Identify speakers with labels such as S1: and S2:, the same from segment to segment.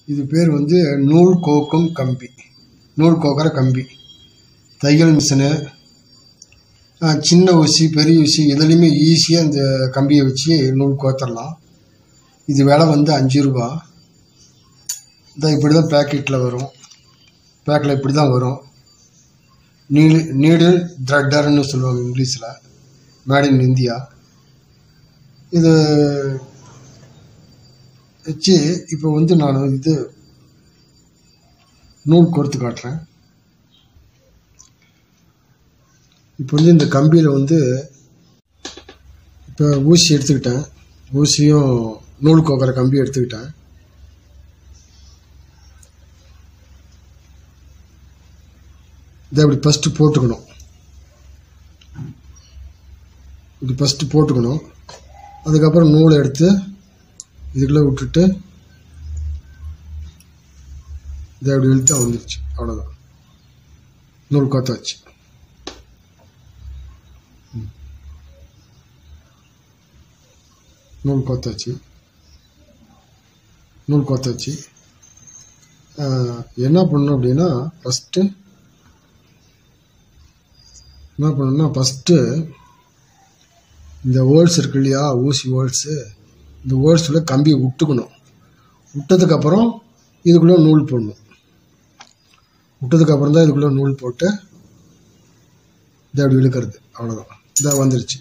S1: இது பேர் வந்து நூல் கோக்கும் கம்பி நூல் கோக்கிற கம்பி தையல் மிஷினு ஆஹ், சின்ன ஊசி பெரிய ஊசி எதுலேயுமே ஈஸியாக இந்த கம்பியை வச்சு நூல் கோத்தரலாம் இது விலை வந்து அஞ்சு ரூபா இந்த இப்படி தான் பேக்கெட்டில் வரும் பேக்கில் இப்படி தான் வரும் நீடு நீடில் த்ரெட்டர்னு சொல்லுவாங்க இங்கிலீஷில் மேட் இன் இந்தியா இது வச்சு இப்போ வந்து நான் இது நூல் கோர்த்து காட்டுறேன் இப்போ வந்து இந்த கம்பியில் வந்து இப்போ ஊசி எடுத்துக்கிட்டேன் ஊசியும் நூல் கோக்கிற கம்பி எடுத்துக்கிட்டேன் இதை இப்படி ஃபஸ்ட்டு போட்டுக்கணும் இப்படி ஃபஸ்ட்டு போட்டுக்கணும் அதுக்கப்புறம் நூலை எடுத்து இதுக்குள்ளே விட்டுட்டு இதை அப்படி இழுத்தா வந்துருச்சு அவ்வளோதான் நூல் கோத்தாச்சு ம். நூல் கோத்தாச்சு நூல் கோத்தாச்சு ஆஹ், என்ன பண்ணணும் அப்படின்னா ஃபஸ்ட்டு என்ன பண்ணணும்னா ஃபஸ்ட்டு இந்த ஹோல்ஸ் இருக்கு இல்லையா ஊசி ஹோல்ஸு இந்த ஹோல்ஸில் கம்பியை விட்டுக்கணும் விட்டதுக்கப்புறம் இதுக்குள்ளே நூல் போடணும் விட்டதுக்கப்புறம் தான் இதுக்குள்ளே நூல் போட்டு இதை அப்படி இழுக்கிறது அவ்வளோதான் இதாக வந்துருச்சு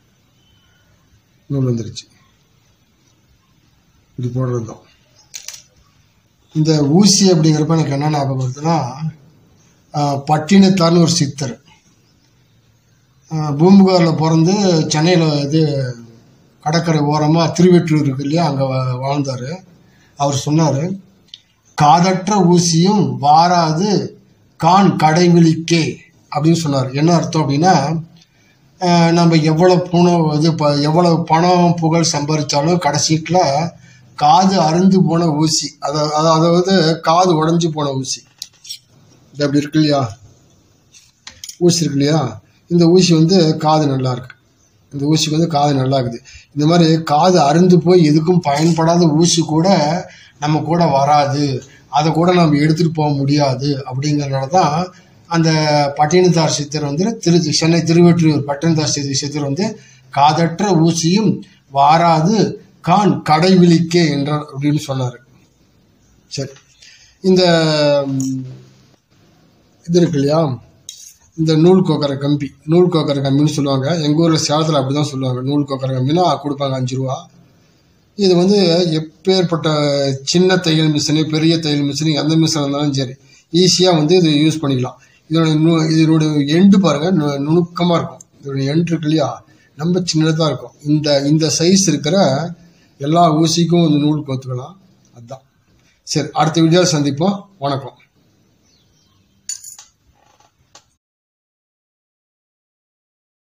S1: நூல் வந்துருச்சு இப்படி போடுறது தான் இந்த ஊசி அப்படிங்கிறப்ப எனக்கு என்ன ஞாபகம் வருதுன்னா ஆஹ், பட்டினத்தார்னு ஒரு சித்தர் ஆஹ், பூம்புகாரில் பிறந்து சென்னையில் இது கடற்கரை ஓரமாக திருவெற்றூர் இருக்கு இல்லையா அங்கே வாழ்ந்தார் அவர் சொன்னார் காதற்ற ஊசியும் வாராது கான் கடைவிழிக்கே அப்படின்னு சொன்னார் என்ன அர்த்தம் அப்படின்னா ஆஹ், நம்ம எவ்வளோ பணம் இது ப எவ்வளோ பணம் புகழ் சம்பாதிச்சாலும் கடைசியில் காது அருந்து போன ஊசி அத அத- அதாவது காது உடஞ்சி போன ஊசி இது அப்படி இருக்கு இல்லையா ஊசி இருக்கு இல்லையா இந்த ஊசி வந்து காது நல்லா இருக்கு இந்த ஊசிக்கு வந்து காது நல்லா இருக்குது இந்த மாதிரி காது அருந்து போய் எதுக்கும் பயன்படாத ஊசி கூட நம்ம கூட வராது அதை கூட நம்ம எடுத்துகிட்டு போக முடியாது அப்படிங்கிறனால தான் அந்த பட்டினத்தார் சித்தர் வந்து திரு சென்னை திருவெற்றியூர் பட்டினத்தார் சித்த சித்தர் வந்து காதற்ற ஊசியும் வாராது கான் கடைவிழிக்கே என்றார் அப்படின்னு சொன்னார் சரி இந்த ம், இது இருக்கு இல்லையா இந்த நூல் கோக்கரை கம்பி நூல் கோக்கரை கம்பின்னு சொல்லுவாங்க எங்கள் ஊரில் சேலத்தில் அப்படி தான் சொல்லுவாங்க நூல் கோக்கரை கம்பின்னா கொடுப்பாங்க அஞ்சு ரூபா இது வந்து எப்பேற்பட்ட சின்ன தையல் மிஷினு பெரிய தையல் மிஷினு எந்த மிஷின் இருந்தாலும் சரி ஈஸியாக வந்து இது யூஸ் பண்ணிக்கலாம் இதோட நு இதோட எண்டு பாருங்கள் நு நுணுக்கமாக இருக்கும் இதோட எண்டு இருக்கு இல்லையா ரொம்ப சின்னதாக இருக்கும் இந்த இந்த சைஸ் இருக்கிற எல்லா ஊசிக்கும் இந்த நூல் கோத்துக்கலாம் அதுதான் சரி அடுத்த வீடியோவில் சந்திப்போம் வணக்கம்